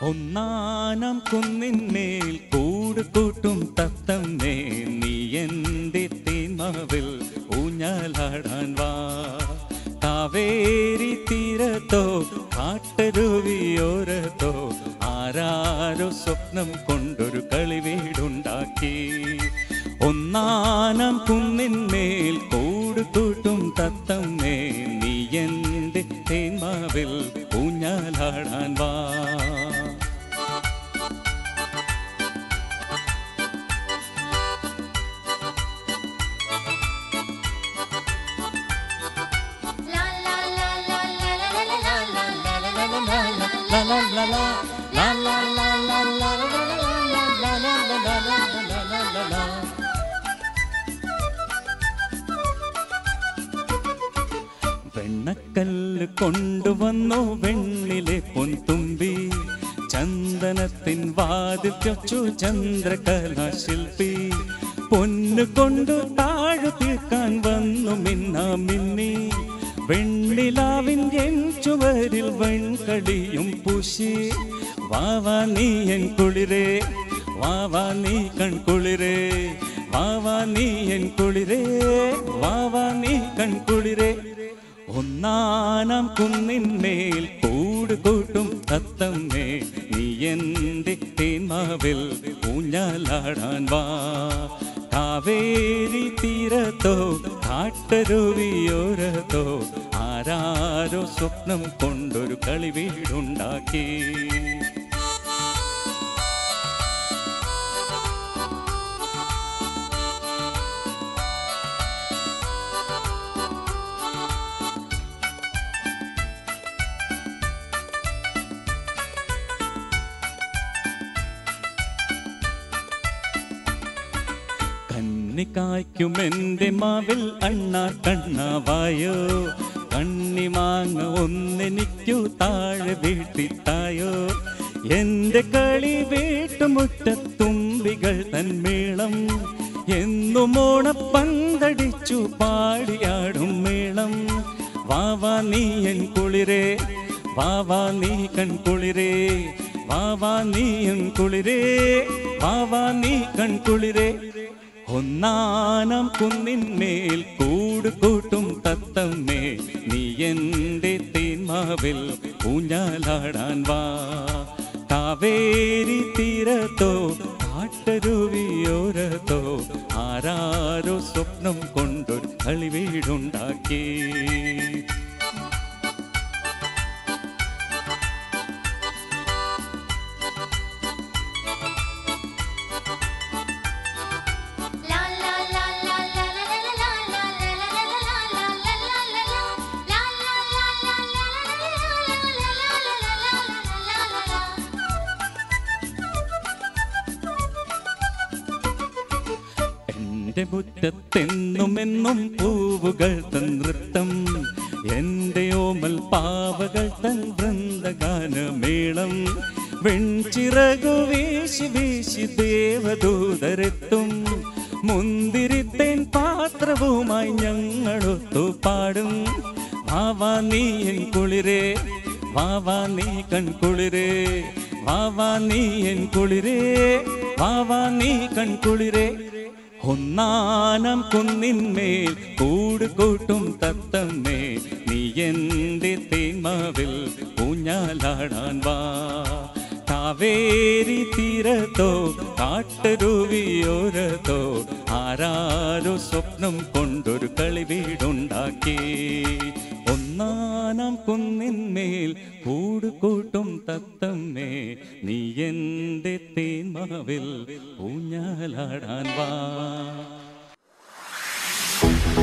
ഒന്നാനം കുന്നിന്മേൽ കൂട് കൂട്ടും തത്തമ്മേ നീ എൻ്റെ തേന്മാവിൽ ഊഞ്ഞാലാടാൻ വാ കാവേരി തീരത്തോ കാട്ടരുവിയോരത്തോ ആരാരോ സ്വപ്നം കൊണ്ടൊരു കളി വീടുണ്ടാക്കി ഒന്നാനം കുന്നിന്മേൽ കൂട് കൂട്ടും തത്തമ്മേ നീ എൻ്റെ തേന്മാവിൽ ഊഞ്ഞാലാടാൻ വാ വെണ്ണക്കല്ല് കൊണ്ടുവന്നു വെണ്ണിലെ പൊൻതുമ്പി ചന്ദനത്തിൻ വാതിൽ ചൊച്ചു ചന്ദ്രകലാശില്പി പൊന്നു കൊണ്ടു താഴു തീർക്കാൻ വന്നു മിന്ന മിന്നി വെണ്ണിലാവിൻ എൻ ചുവരിൽ വെൺകളിയും പൂശി വാവാ നീ എൻ കുളിരേ വാവാ നീ കൺകുളിരേ വാവാ നീ എൻ കുളിരേ വാവാ നീ കൺകുളിരേ ഒന്നാനാം കുന്നിന്മേൽ കൂട് കൂട്ടും തത്തമ്മേ നീ എൻ്റെ തേന്മാവിൽ ഊഞ്ഞാലാടാൻ വാ കാവേരി തീരത്തോ കാട്ടരുവിയോരത്തോ ആരാരോ സ്വപ്നം കൊണ്ടൊരു കളി വീടുണ്ടാക്കി കന്നിക്കായ്ക്കും എൻ്റെ മാവിൽ അണ്ണ കണ്ണാവായോ കണ്ണിമാങ്ങ ഒന്നെനിക്കു താഴെ വീട്ടിത്തായോ എൻ്റെ കളി വീട്ടുമുറ്റത്തുമ്പികൾ തന്മേളം എന്നും ഓണപ്പന്തടിച്ചു പാടിയാടും മേളം വാവാ നീ എൻ കുളിരേ വാവാ നീ കൺകുളിരേ വാവാ നീ എൻ കുളിരേ വാവാ നീ കൺകുളിരേ ഒന്നാനം കുന്നിന്മേൽ കൂട് കൂട്ടും തത്തമ്മേ നീ എൻ്റെ തേന്മാവിൽ ഊഞ്ഞാലാടാൻ വാ കാവേരി തീരത്തോ കാട്ടരുവിയോരത്തോ ആരാരോ സ്വപ്നം കൊണ്ടൊരു കളി വീടുണ്ടാക്കി എന്റെ മുറ്റത്തെന്നുമെന്നും പൂവുകൾ തൻ നൃത്തം എന്റെ ഓമൽ പാവകൾ തൻ വൃന്ദഗാനമേളം വെൺചിറകു വീശി വീശി ദേവദൂതരെത്തും മുന്തിരിത്തേൻ പാത്രവുമായി ഞങ്ങളൊത്തു പാടും വാവാ നീ എൻ കുളിരേ വാവാ നീ കൺകുളിരേ വാവാ നീ എൻ കുളിരേ വാവാ നീ കൺകുളിരേ ഒന്നാനം കുന്നിന്മേൽ കൂട് കൂട്ടും തത്തമ്മേ നീ എൻ്റെ തേന്മാവിൽ ഊഞ്ഞാലാടാൻ വാ കാവേരി തീരത്തോ കാട്ടരുവിയോരത്തോ ആരാരോ സ്വപ്നം കൊണ്ടൊരു കളി വീടുണ്ടാക്കി ഒന്നാനാം കുന്നിന്മേൽ കൂട് കൂട്ടും തത്തമ്മേ നീ എൻ്റെ തേന്മാവിൽ ഊഞ്ഞാലാടാൻ വാ